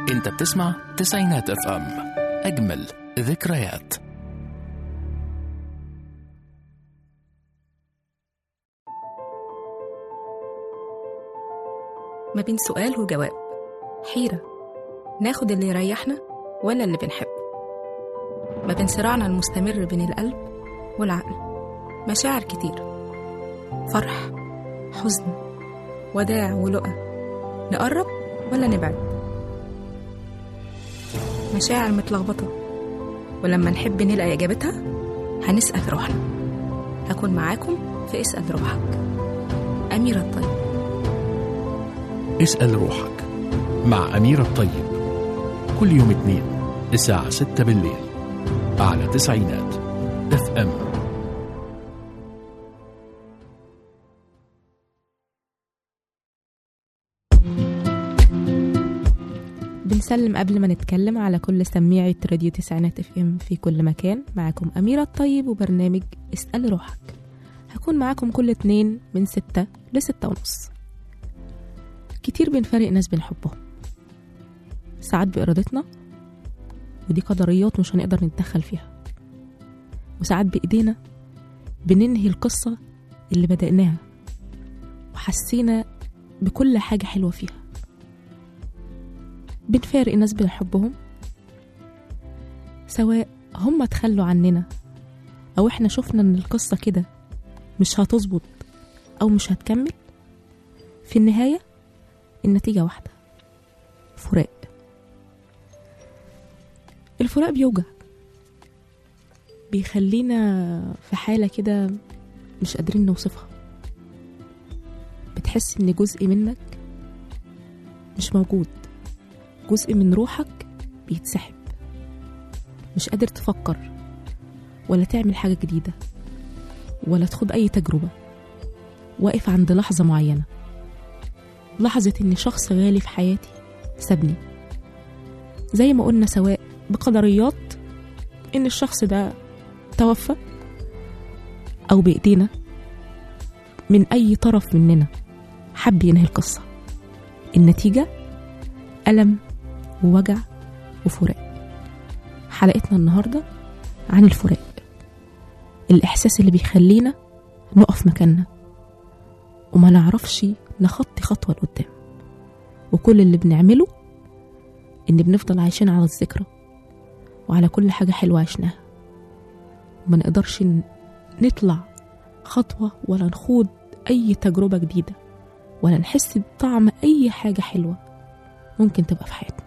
انت بتسمع تسعينات اف ام اجمل ذكريات ما بين سؤال وجواب حيرة ناخد اللي يريحنا ولا اللي بنحبه ما بين صراعنا المستمر بين القلب والعقل مشاعر كتير فرح حزن وداع ولقى نقرب ولا نبعد مشاعر متلخبطة ولما نحب نلاقي إجابتها هنسأل روحنا هكون معاكم في اسأل روحك أميرة الطيب اسأل روحك مع أمير الطيب كل يوم اثنين الساعة ستة بالليل على تسعينات اف ام بنسلم قبل ما نتكلم على كل سميعة راديو تسعينات اف ام في كل مكان معاكم أميرة الطيب وبرنامج اسأل روحك هكون معاكم كل اتنين من ستة لستة ونص كتير بنفارق ناس بنحبهم ساعات بإرادتنا ودي قدريات مش هنقدر نتدخل فيها وساعات بإيدينا بننهي القصة اللي بدأناها وحسينا بكل حاجة حلوة فيها بنفارق ناس بنحبهم سواء هم تخلوا عننا أو إحنا شفنا إن القصة كده مش هتظبط أو مش هتكمل في النهاية النتيجة واحدة فراق الفراق بيوجع بيخلينا في حالة كده مش قادرين نوصفها بتحس إن جزء منك مش موجود جزء من روحك بيتسحب مش قادر تفكر ولا تعمل حاجة جديدة ولا تخوض أي تجربة واقف عند لحظة معينة لحظة إن شخص غالي في حياتي سابني زي ما قلنا سواء بقدريات إن الشخص ده توفى أو بإيدينا من أي طرف مننا حب ينهي القصة النتيجة ألم ووجع وفراق حلقتنا النهاردة عن الفراق الإحساس اللي بيخلينا نقف مكاننا وما نعرفش نخطي خطوة لقدام وكل اللي بنعمله إن بنفضل عايشين على الذكرى وعلى كل حاجة حلوة عشناها وما نقدرش ن- نطلع خطوة ولا نخوض أي تجربة جديدة ولا نحس بطعم أي حاجة حلوة ممكن تبقى في حياتنا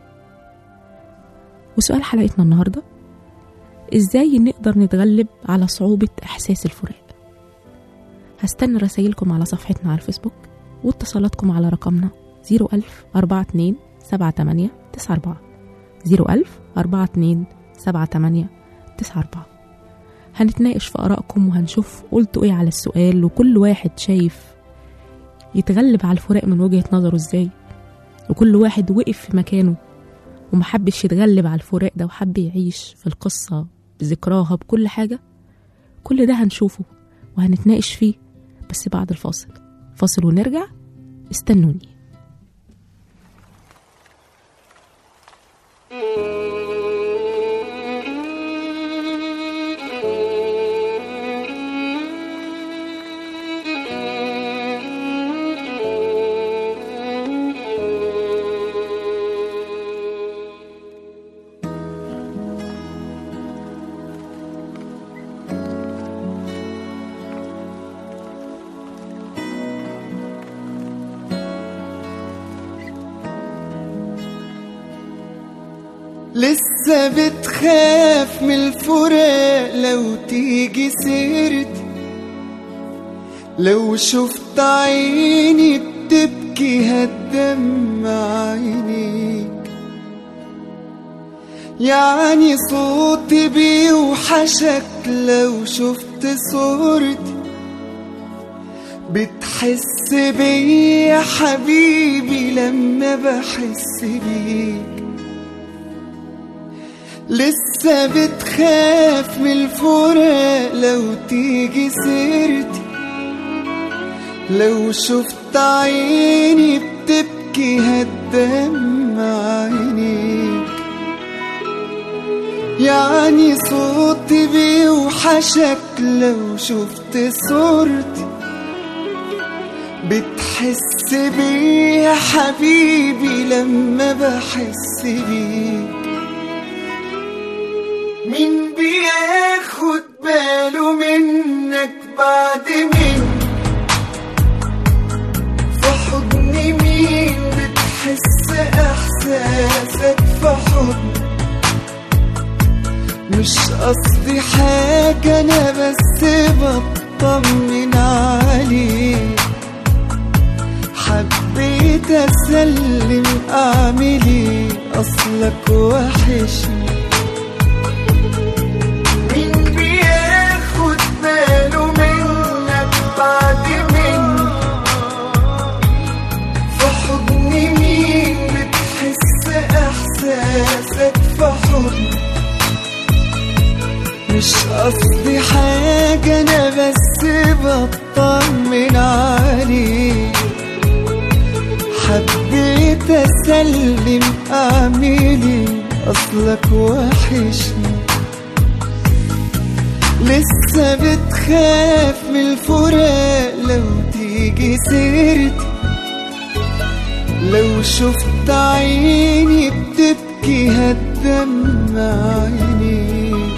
وسؤال حلقتنا النهاردة إزاي نقدر نتغلب على صعوبة إحساس الفراق هستنى رسايلكم على صفحتنا على الفيسبوك واتصالاتكم على رقمنا 01000 42 78 94 01000 42 78 94 هنتناقش في آرائكم وهنشوف قلتوا إيه على السؤال وكل واحد شايف يتغلب على الفراق من وجهة نظره إزاي وكل واحد وقف في مكانه ومحبش يتغلب على الفراق ده وحب يعيش في القصة بذكراها بكل حاجة كل ده هنشوفه وهنتناقش فيه بس بعد الفاصل فاصل ونرجع استنوني لسه بتخاف من الفراق لو تيجي سيرتي لو شفت عيني بتبكي هتدمع عينيك يعني صوتي بيوحشك لو شفت صورتي بتحس بيا حبيبي لما بحس بيك لسه بتخاف من الفراق لو تيجي سيرتي لو شفت عيني بتبكي بتبكي هالدم عينيك يعني صوتي بيوحشك لو شفت صورتي بتحس بيه يا حبيبي لما بحس بيك مين بياخد باله منك بعد مين في حضن مين بتحس احساسك في حضن مش قصدي حاجة أنا بس بطمن عليك حبيت أسلم أعملي أصلك وحشني مين بياخد باله منك بعد مني في حضن مين بتحس إحساسك في حضني مش قصدي حاجة أنا بس بطمن عليك حبيت أسلم أعملي أصلك وحشني لسه بتخاف من الفراق لو تيجي سيرتي لو شفت عيني بتبكي هتدمع عينيك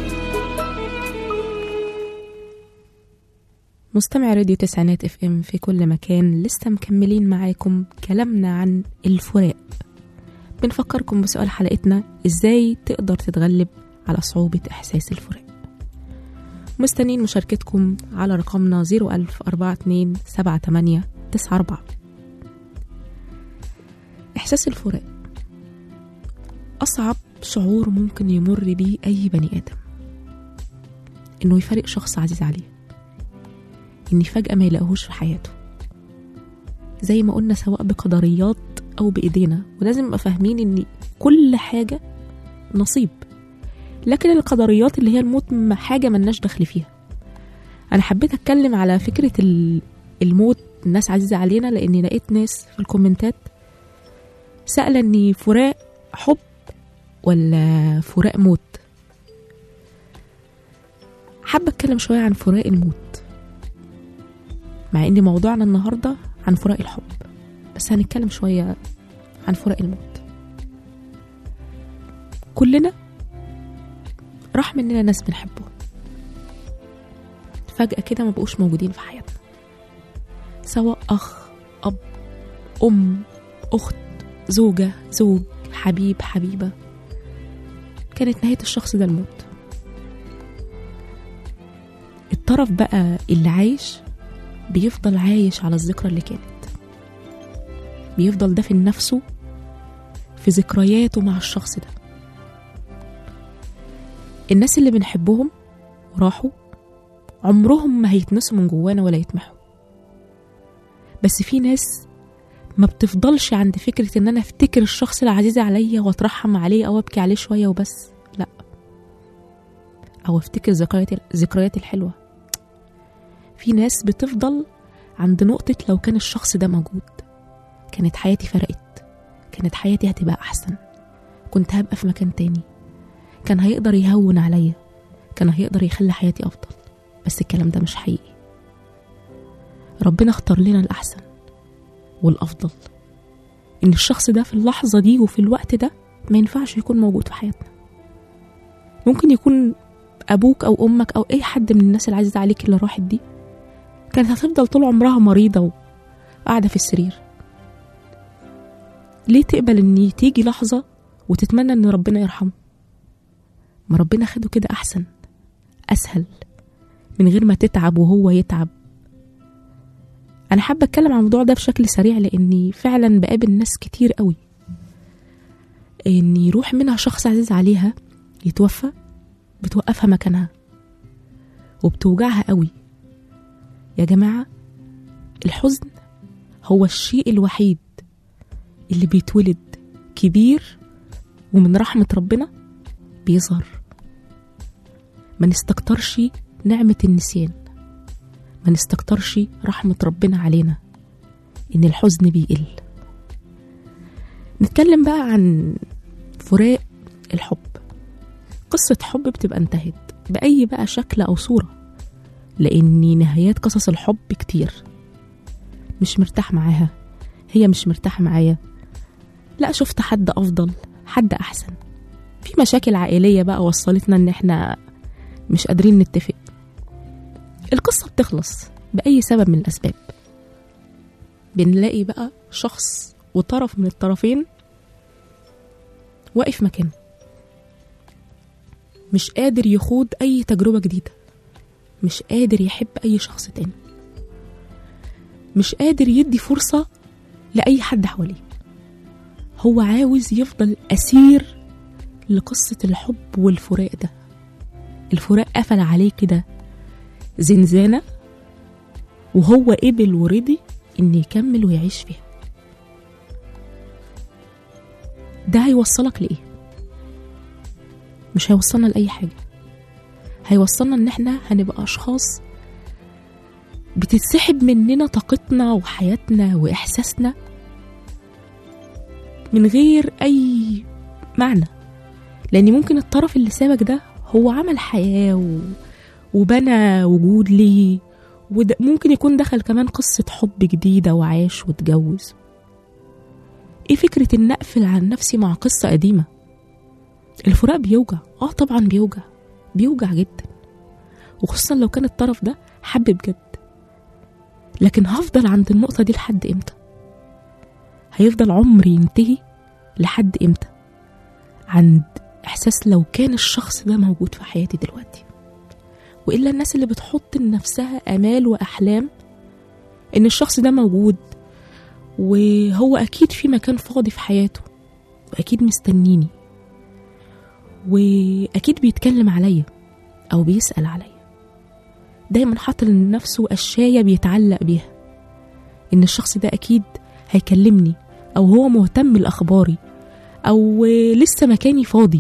مستمع راديو تسعينات اف ام في كل مكان لسه مكملين معاكم كلامنا عن الفراق بنفكركم بسؤال حلقتنا ازاي تقدر تتغلب على صعوبة احساس الفراق مستنين مشاركتكم على رقمنا 010427894 إحساس الفراق أصعب شعور ممكن يمر بيه أي بني آدم إنه يفارق شخص عزيز عليه إن فجأة ما يلاقيهوش في حياته زي ما قلنا سواء بقدريات أو بإيدينا ولازم نبقى فاهمين إن كل حاجة نصيب لكن القدريات اللي هي الموت م- حاجة ملناش دخل فيها أنا حبيت أتكلم على فكرة ال- الموت الناس عزيزة علينا لأني لقيت ناس في الكومنتات سألة إني فراق حب ولا فراق موت حابة أتكلم شوية عن فراق الموت مع إن موضوعنا النهاردة عن فراق الحب بس هنتكلم شوية عن فراق الموت كلنا راح مننا ناس بنحبهم فجأة كده ما بقوش موجودين في حياتنا سواء أخ أب أم أخت زوجة زوج حبيب حبيبة كانت نهاية الشخص ده الموت الطرف بقى اللي عايش بيفضل عايش على الذكرى اللي كانت بيفضل دافن نفسه في ذكرياته مع الشخص ده الناس اللي بنحبهم وراحوا عمرهم ما هيتنسوا من جوانا ولا يتمحوا بس في ناس ما بتفضلش عند فكرة ان انا افتكر الشخص العزيز عليا واترحم عليه او ابكي عليه شوية وبس لا او افتكر ذكريات الذكريات الحلوة في ناس بتفضل عند نقطة لو كان الشخص ده موجود كانت حياتي فرقت كانت حياتي هتبقى أحسن كنت هبقى في مكان تاني كان هيقدر يهون عليا كان هيقدر يخلي حياتي أفضل بس الكلام ده مش حقيقي ربنا اختار لنا الأحسن والأفضل إن الشخص ده في اللحظة دي وفي الوقت ده ما ينفعش يكون موجود في حياتنا ممكن يكون أبوك أو أمك أو أي حد من الناس العزيزة عليك اللي راحت دي كانت هتفضل طول عمرها مريضة وقاعدة في السرير ليه تقبل إن تيجي لحظة وتتمنى إن ربنا يرحمه ما ربنا خده كده أحسن أسهل من غير ما تتعب وهو يتعب أنا حابة أتكلم عن الموضوع ده بشكل سريع لأني فعلا بقابل ناس كتير قوي إن يروح منها شخص عزيز عليها يتوفى بتوقفها مكانها وبتوجعها قوي يا جماعة الحزن هو الشيء الوحيد اللي بيتولد كبير ومن رحمة ربنا بيظهر ما نستكترش نعمة النسيان ما نستكترش رحمة ربنا علينا إن الحزن بيقل نتكلم بقى عن فراق الحب قصة حب بتبقى انتهت بأي بقى شكل أو صورة لأن نهايات قصص الحب كتير مش مرتاح معاها هي مش مرتاحة معايا لا شفت حد أفضل حد أحسن في مشاكل عائلية بقى وصلتنا إن إحنا مش قادرين نتفق القصة بتخلص بأي سبب من الأسباب بنلاقي بقى شخص وطرف من الطرفين واقف مكانه مش قادر يخوض أي تجربة جديدة مش قادر يحب أي شخص تاني مش قادر يدي فرصة لأي حد حواليه هو عاوز يفضل أسير لقصة الحب والفراق ده الفراق قفل عليه كده زنزانة وهو قبل ورضي إن يكمل ويعيش فيها ده هيوصلك لإيه؟ مش هيوصلنا لأي حاجة هيوصلنا إن إحنا هنبقى أشخاص بتتسحب مننا طاقتنا وحياتنا وإحساسنا من غير أي معنى لأن ممكن الطرف اللي سابك ده هو عمل حياة و... وبنى وجود ليه وده ممكن يكون دخل كمان قصة حب جديدة وعاش واتجوز ايه فكرة ان اقفل عن نفسي مع قصة قديمة الفراق بيوجع اه طبعا بيوجع بيوجع جدا وخصوصا لو كان الطرف ده حب بجد لكن هفضل عند النقطة دي لحد امتى هيفضل عمري ينتهي لحد امتى عند احساس لو كان الشخص ده موجود في حياتي دلوقتي والا الناس اللي بتحط لنفسها امال واحلام ان الشخص ده موجود وهو اكيد في مكان فاضي في حياته واكيد مستنيني واكيد بيتكلم عليا او بيسال عليا دايما حاطط لنفسه اشياء بيتعلق بيها ان الشخص ده اكيد هيكلمني او هو مهتم لاخباري او لسه مكاني فاضي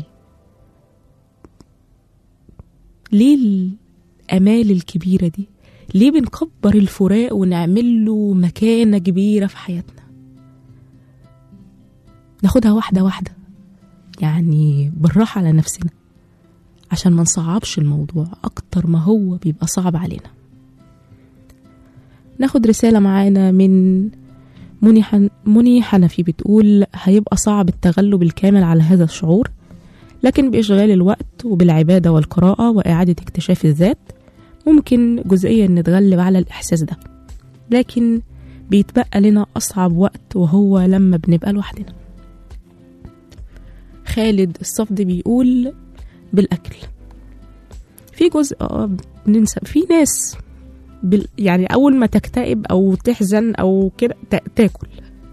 ليه الامال الكبيره دي ليه بنكبر الفراق ونعمل له مكانه كبيره في حياتنا ناخدها واحده واحده يعني بالراحه على نفسنا عشان ما نصعبش الموضوع اكتر ما هو بيبقى صعب علينا ناخد رساله معانا من مني, حن... مني حنفي بتقول هيبقى صعب التغلب الكامل على هذا الشعور لكن بإشغال الوقت وبالعبادة والقراءة وإعادة اكتشاف الذات ممكن جزئيا نتغلب على الإحساس ده لكن بيتبقى لنا أصعب وقت وهو لما بنبقى لوحدنا خالد الصفد بيقول بالأكل في جزء آه بننسى في ناس بال يعني أول ما تكتئب أو تحزن أو كده تا- تاكل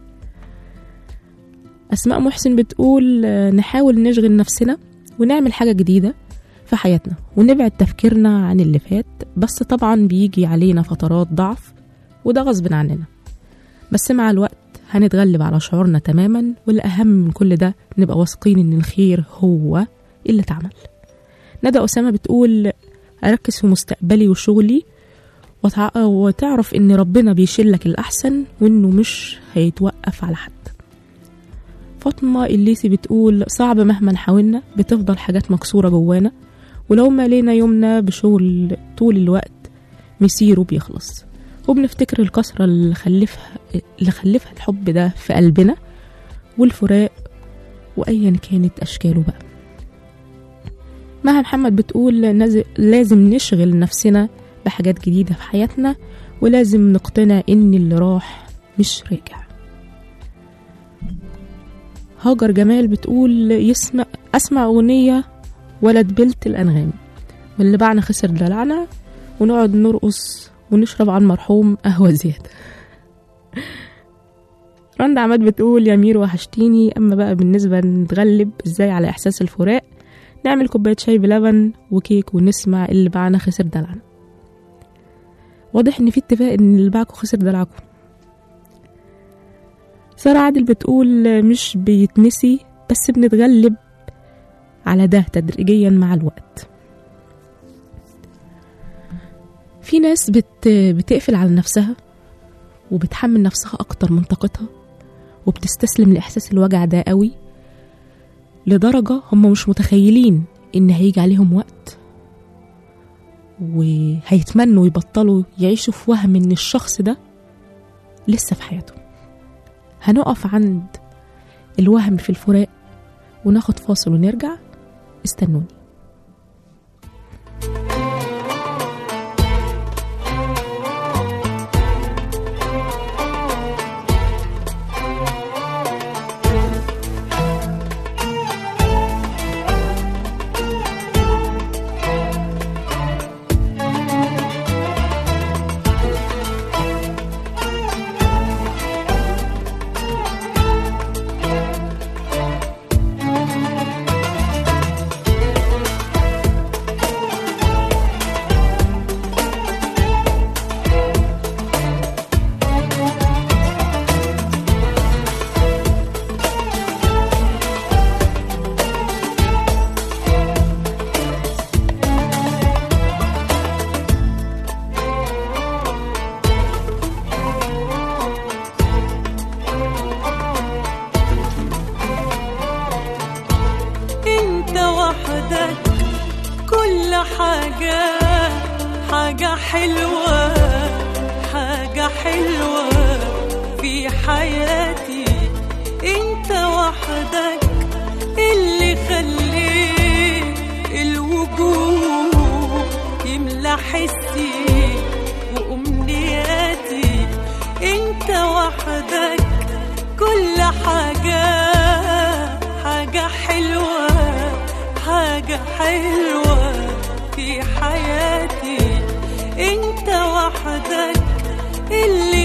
أسماء محسن بتقول آه، نحاول نشغل نفسنا ونعمل حاجة جديدة في حياتنا ونبعد تفكيرنا عن اللي فات بس طبعا بيجي علينا فترات ضعف وده غصب عننا بس مع الوقت هنتغلب على شعورنا تماما والأهم من كل ده نبقى واثقين إن الخير هو اللي اتعمل ندى أسامة بتقول أركز في مستقبلي وشغلي وتع... وتعرف إن ربنا بيشيلك الأحسن وإنه مش هيتوقف على حد فاطمة الليسي بتقول صعب مهما حاولنا بتفضل حاجات مكسورة جوانا ولو ما لينا يومنا بشغل طول الوقت مسيره بيخلص وبنفتكر الكسرة اللي خلفها اللي خلفها الحب ده في قلبنا والفراق وأيا كانت أشكاله بقى مها محمد بتقول نز- لازم نشغل نفسنا بحاجات جديدة في حياتنا ولازم نقتنع إن اللي راح مش راجع هاجر جمال بتقول يسمع أسمع أغنية ولد بلت الأنغام واللي بعنا خسر دلعنا ونقعد نرقص ونشرب على المرحوم قهوة زيادة رندا عماد بتقول يا مير وحشتيني أما بقى بالنسبة نتغلب إزاي على إحساس الفراق نعمل كوباية شاي بلبن وكيك ونسمع اللي باعنا خسر دلعنا واضح إن في اتفاق إن اللي باعكوا خسر دلعكوا سارة عادل بتقول مش بيتنسي بس بنتغلب على ده تدريجيا مع الوقت في ناس بت بتقفل على نفسها وبتحمل نفسها أكتر من طاقتها وبتستسلم لإحساس الوجع ده قوي لدرجة هم مش متخيلين إن هيجي عليهم وقت وهيتمنوا يبطلوا يعيشوا في وهم إن الشخص ده لسه في حياتهم هنقف عند الوهم في الفراق وناخد فاصل ونرجع استنوني انت وحدك كل حاجة حاجة حلوة حاجة حلوة في حياتي انت وحدك اللي خليت الوجود يملى حسي وامنياتي انت وحدك كل حاجة حاجة حلوة حاجة حلوة في حياتي انت وحدك اللي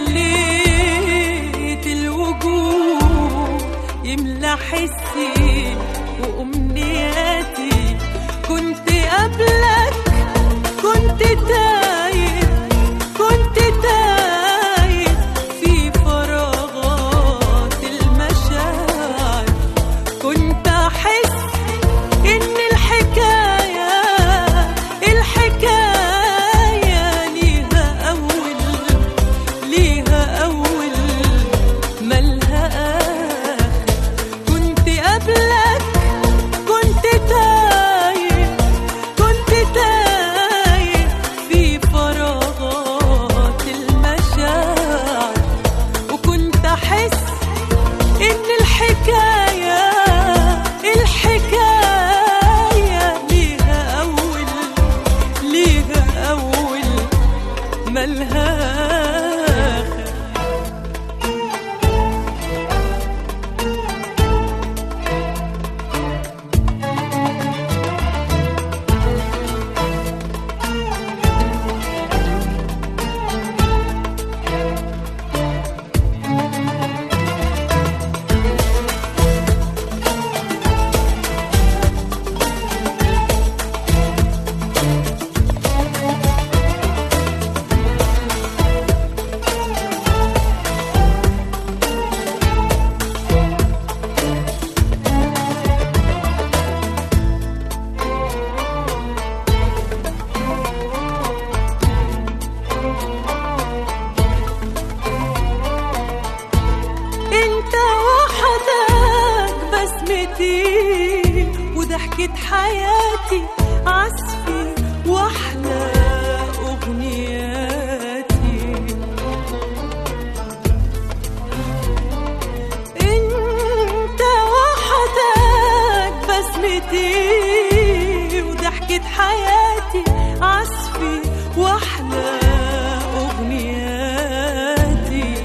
خليت الوجود يملى حسي وامنياتي كنت قبلك كنت تايه كنت تايه في فراغات المشاعر كنت احس ان الحكايه الحكايه ليها اول ليها اول ملها اخر كنت قبلك كنت تايه كنت تايه في فراغات المشاعر وكنت احس ان الحكايه الحكايه ليها اول ليها اول ملها آخر. انت وحدك بسمتي وضحكة حياتي عزفي واحلى اغنياتي انت وحدك بسمتي وضحكة حياتي عزفي واحلى اغنياتي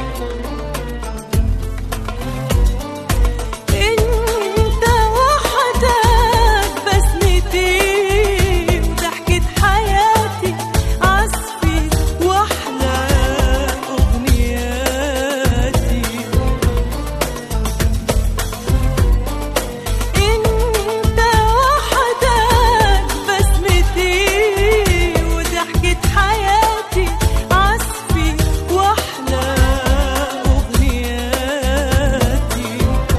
انت وحدك بسمتي وضحكة حياتي عزفي واحلى اغنياتي انت وحدك بسمتي وضحكة حياتي عزفي واحلى اغنياتي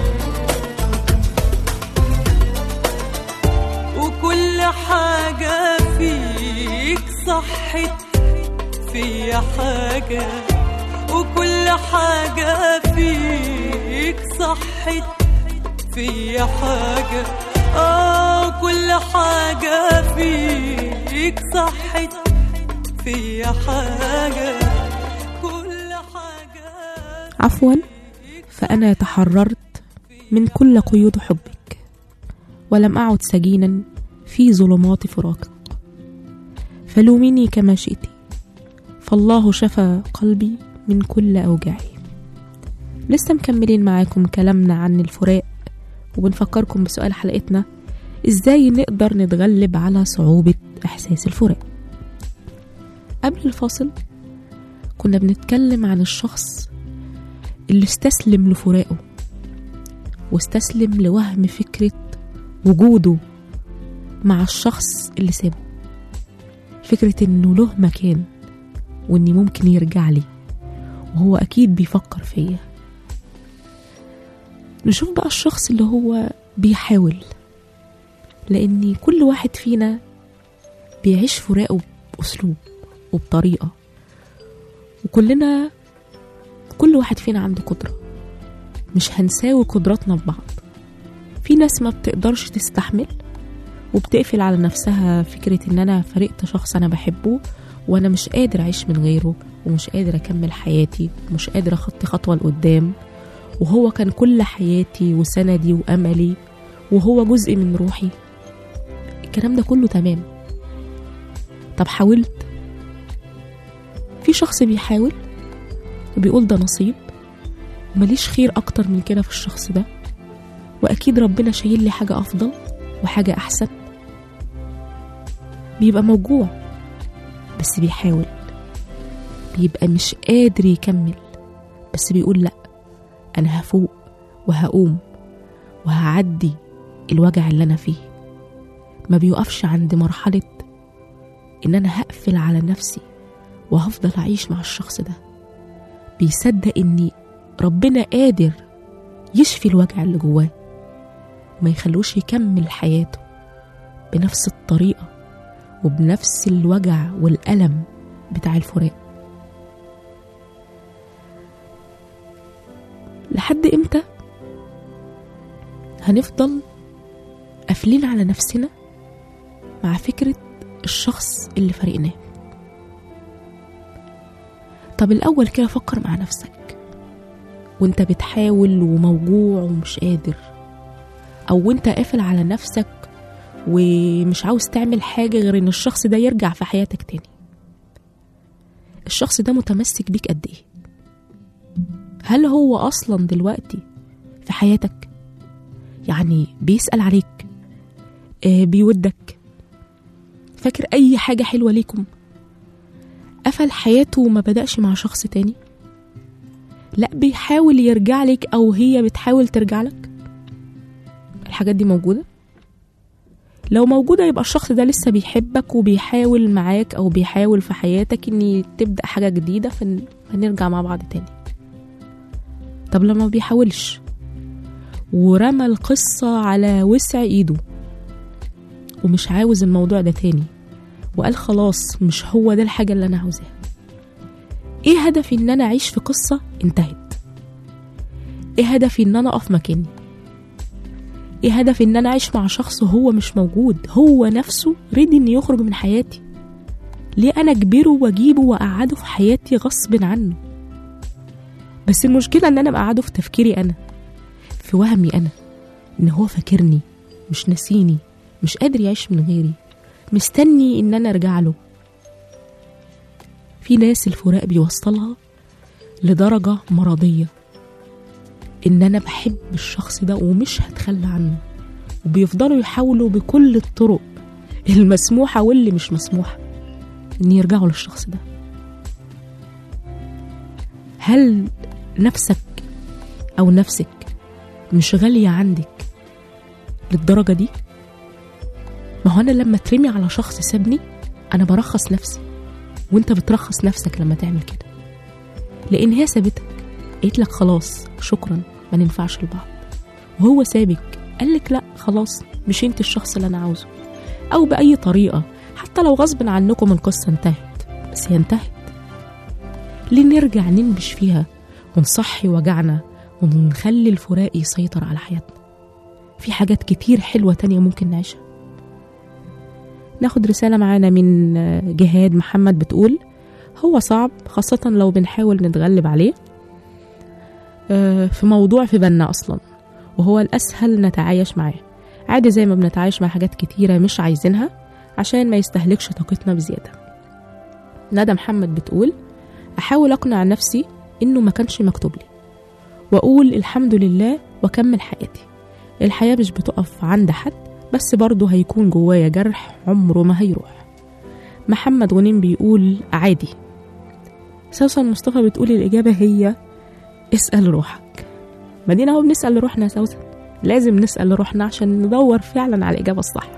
وكل حاجة فيك صحت فيا حاجة وكل كل حاجة فيك صحت في حاجة اه كل حاجة فيك صحت في حاجة كل حاجة عفوا فأنا تحررت من كل قيود حبك ولم أعد سجينا في ظلمات فراقك فلوميني كما شئت فالله شفى قلبي من كل أوجاعي لسه مكملين معاكم كلامنا عن الفراق وبنفكركم بسؤال حلقتنا ازاي نقدر نتغلب على صعوبة إحساس الفراق قبل الفاصل كنا بنتكلم عن الشخص اللي استسلم لفراقه واستسلم لوهم فكرة وجوده مع الشخص اللي سابه فكرة انه له مكان واني ممكن يرجع لي وهو اكيد بيفكر فيا نشوف بقى الشخص اللي هو بيحاول لان كل واحد فينا بيعيش فراقه باسلوب وبطريقه وكلنا كل واحد فينا عنده قدره مش هنساوي قدراتنا ببعض في ناس ما بتقدرش تستحمل وبتقفل على نفسها فكرة ان انا فرقت شخص انا بحبه وانا مش قادر اعيش من غيره ومش قادر اكمل حياتي ومش قادر اخطي خطوة لقدام وهو كان كل حياتي وسندي واملي وهو جزء من روحي الكلام ده كله تمام طب حاولت في شخص بيحاول وبيقول ده نصيب ماليش خير اكتر من كده في الشخص ده واكيد ربنا شايل لي حاجه افضل وحاجه احسن بيبقى موجوع بس بيحاول بيبقى مش قادر يكمل بس بيقول لا انا هفوق وهقوم وهعدي الوجع اللي انا فيه ما بيقفش عند مرحله ان انا هقفل على نفسي وهفضل اعيش مع الشخص ده بيصدق اني ربنا قادر يشفي الوجع اللي جواه وما يخلوش يكمل حياته بنفس الطريقة وبنفس الوجع والألم بتاع الفراق لحد امتى هنفضل قافلين على نفسنا مع فكرة الشخص اللي فارقناه طب الأول كده فكر مع نفسك وانت بتحاول وموجوع ومش قادر او وانت قافل على نفسك ومش عاوز تعمل حاجة غير ان الشخص ده يرجع في حياتك تاني الشخص ده متمسك بيك قد ايه هل هو اصلا دلوقتي في حياتك يعني بيسأل عليك آه بيودك فاكر اي حاجة حلوة ليكم قفل حياته وما بدأش مع شخص تاني لا بيحاول يرجع لك او هي بتحاول ترجع لك الحاجات دي موجوده لو موجوده يبقى الشخص ده لسه بيحبك وبيحاول معاك او بيحاول في حياتك ان تبدا حاجه جديده فن- فنرجع مع بعض تاني طب لما ما بيحاولش ورمى القصه على وسع ايده ومش عاوز الموضوع ده تاني وقال خلاص مش هو ده الحاجه اللي انا عاوزاها ايه هدفي ان انا اعيش في قصه انتهت ايه هدفي ان انا اقف مكاني ايه هدفي ان انا اعيش مع شخص هو مش موجود هو نفسه ريدي ان يخرج من حياتي ليه انا اجبره واجيبه واقعده في حياتي غصب عنه بس المشكله ان انا مقعده في تفكيري انا في وهمي انا ان هو فاكرني مش ناسيني مش قادر يعيش من غيري مستني ان انا ارجع له في ناس الفراق بيوصلها لدرجة مرضية إن أنا بحب الشخص ده ومش هتخلى عنه وبيفضلوا يحاولوا بكل الطرق المسموحة واللي مش مسموحة إن يرجعوا للشخص ده هل نفسك أو نفسك مش غالية عندك للدرجة دي؟ ما هو أنا لما ترمي على شخص سابني أنا برخص نفسي وانت بترخص نفسك لما تعمل كده لان هي سابتك قالت لك خلاص شكرا ما ننفعش لبعض وهو سابك قال لك لا خلاص مش انت الشخص اللي انا عاوزه او باي طريقه حتى لو غصب عنكم القصه انتهت بس هي انتهت ليه نرجع ننبش فيها ونصحي وجعنا ونخلي الفراق يسيطر على حياتنا في حاجات كتير حلوة تانية ممكن نعيشها ناخد رسالة معانا من جهاد محمد بتقول هو صعب خاصة لو بنحاول نتغلب عليه آه، في موضوع في بالنا أصلا وهو الأسهل نتعايش معاه عادي زي ما بنتعايش مع حاجات كتيرة مش عايزينها عشان ما يستهلكش طاقتنا بزيادة ندى محمد بتقول أحاول أقنع نفسي إنه ما كانش مكتوب لي وأقول الحمد لله وأكمل حياتي الحياة مش بتقف عند حد بس برضه هيكون جوايا جرح عمره ما هيروح محمد غنيم بيقول عادي سوسن مصطفى بتقول الإجابة هي اسأل روحك مدينة هو بنسأل روحنا يا سوسن لازم نسأل روحنا عشان ندور فعلا على الإجابة الصح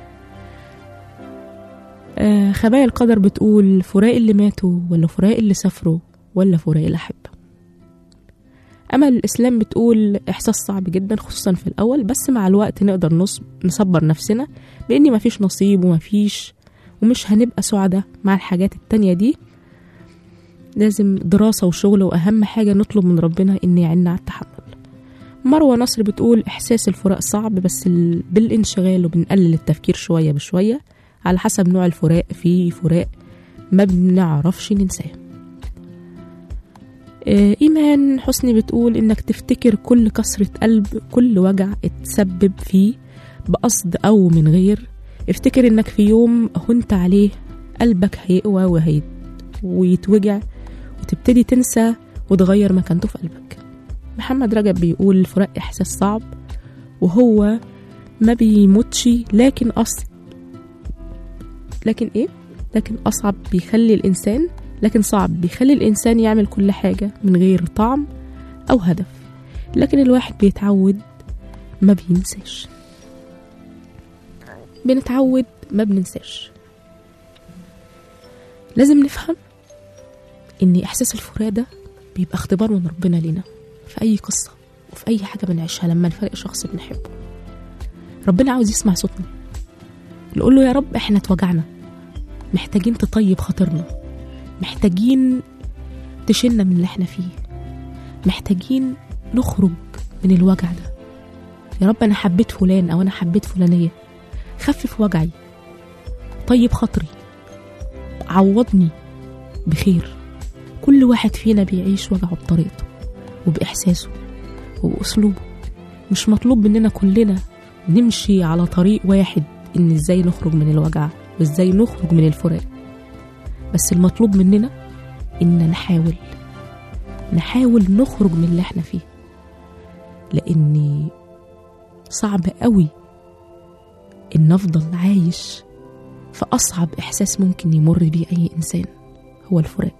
آه خبايا القدر بتقول فراق اللي ماتوا ولا فراق اللي سافروا ولا فراق الأحبة أمل الإسلام بتقول إحساس صعب جدا خصوصا في الأول بس مع الوقت نقدر نص نصبر نفسنا بإن مفيش نصيب ومفيش ومش هنبقى سعداء مع الحاجات التانية دي لازم دراسة وشغل وأهم حاجة نطلب من ربنا إن يعيننا على التحمل مروة نصر بتقول إحساس الفراق صعب بس ال- بالانشغال وبنقلل التفكير شوية بشوية على حسب نوع الفراق في فراق ما بنعرفش ننساه آه، إيمان حسني بتقول إنك تفتكر كل كسرة قلب كل وجع اتسبب فيه بقصد أو من غير افتكر إنك في يوم هنت عليه قلبك هيقوى وهي ويتوجع وتبتدي تنسى وتغير مكانته في قلبك محمد رجب بيقول الفراق إحساس صعب وهو ما بيموتش لكن أص لكن إيه؟ لكن أصعب بيخلي الإنسان لكن صعب بيخلي الإنسان يعمل كل حاجة من غير طعم أو هدف لكن الواحد بيتعود ما بينساش بنتعود ما بننساش لازم نفهم إن إحساس الفراق ده بيبقى اختبار من ربنا لينا في أي قصة وفي أي حاجة بنعيشها لما نفرق شخص بنحبه ربنا عاوز يسمع صوتنا نقول له يا رب احنا اتوجعنا محتاجين تطيب خاطرنا محتاجين تشيلنا من اللي احنا فيه محتاجين نخرج من الوجع ده يا رب انا حبيت فلان او انا حبيت فلانيه خفف وجعي طيب خاطري عوضني بخير كل واحد فينا بيعيش وجعه بطريقته وبإحساسه وبأسلوبه مش مطلوب مننا كلنا نمشي على طريق واحد إن إزاي نخرج من الوجع وإزاي نخرج من الفراق بس المطلوب مننا إن نحاول نحاول نخرج من اللي احنا فيه لأني صعب قوي إن أفضل عايش في أصعب إحساس ممكن يمر بيه أي إنسان هو الفراق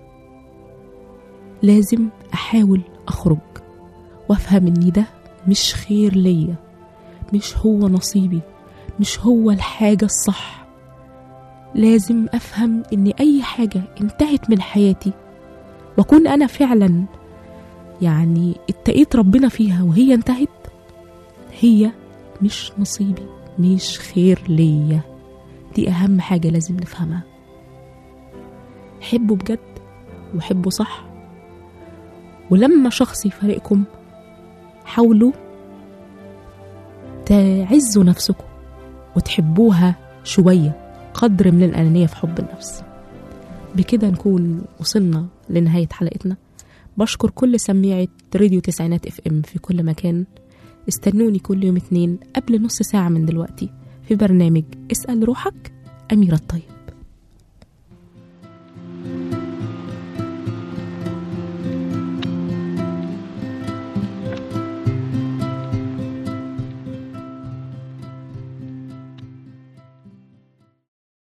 لازم أحاول أخرج وأفهم إن ده مش خير ليا مش هو نصيبي مش هو الحاجة الصح لازم أفهم إن أي حاجة انتهت من حياتي وأكون أنا فعلا يعني اتقيت ربنا فيها وهي انتهت هي مش نصيبي مش خير ليا دي أهم حاجة لازم نفهمها حبوا بجد وحبوا صح ولما شخص يفارقكم حاولوا تعزوا نفسكم وتحبوها شوية قدر من الأنانية في حب النفس بكده نكون وصلنا لنهاية حلقتنا بشكر كل سميعة راديو تسعينات اف ام في كل مكان استنوني كل يوم اتنين قبل نص ساعة من دلوقتي في برنامج اسأل روحك أميرة الطيب